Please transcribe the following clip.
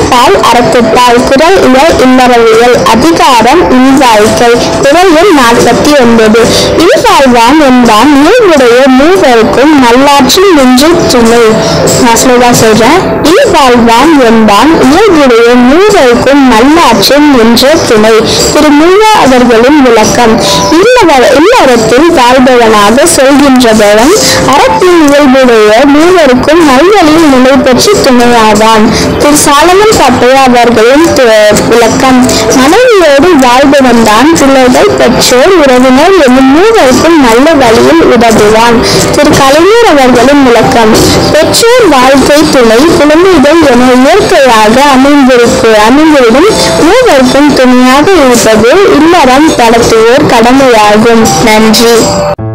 அறப்பால் அறத்துப்பால் குரல் இயல் இல்லறவியல் அதிகாரம் இல்வாழ்க்கை குரல் எண் நாற்பத்தி ஒன்பது இல்வாழ்வான் என்பான் இயல்புடைய மூவருக்கும் நல்லாற்றில் நின்று துணை நான் ஸ்லோவா சொல்றேன் இல்வாழ்வான் என்பான் இயல்புடைய மூவருக்கும் நல்லாற்றில் நின்ற துணை திரு மூவா அவர்களின் விளக்கம் இல்லவ இல்லறத்தில் வாழ்பவனாக சொல்கின்றவன் அறத்தின் இயல்புடைய மூவருக்கும் நல்வழியில் நிலை பெற்று துணையாவான் திரு சாலமன் பாப்பையா அவர்களின் து- விளக்கம் மனைவியோடு வாழ்பவன் தான் பிள்ளைகள் பெற்றோர் உறவினர் என்னும் மூவருக்கும் நல்ல வழியில் உதவுவான் திரு கலைஞர் அவர்களின் விளக்கம் பெற்றோர் வாழ்க்கை துணை குழந்தைகள் என இயற்கையாக அமைந்திருக்கு அமைந்திருக்கும் மூவருக்கும் துணையாக இருப்பது இல்லறம் நடத்துவோர் கடமையாகும் நன்றி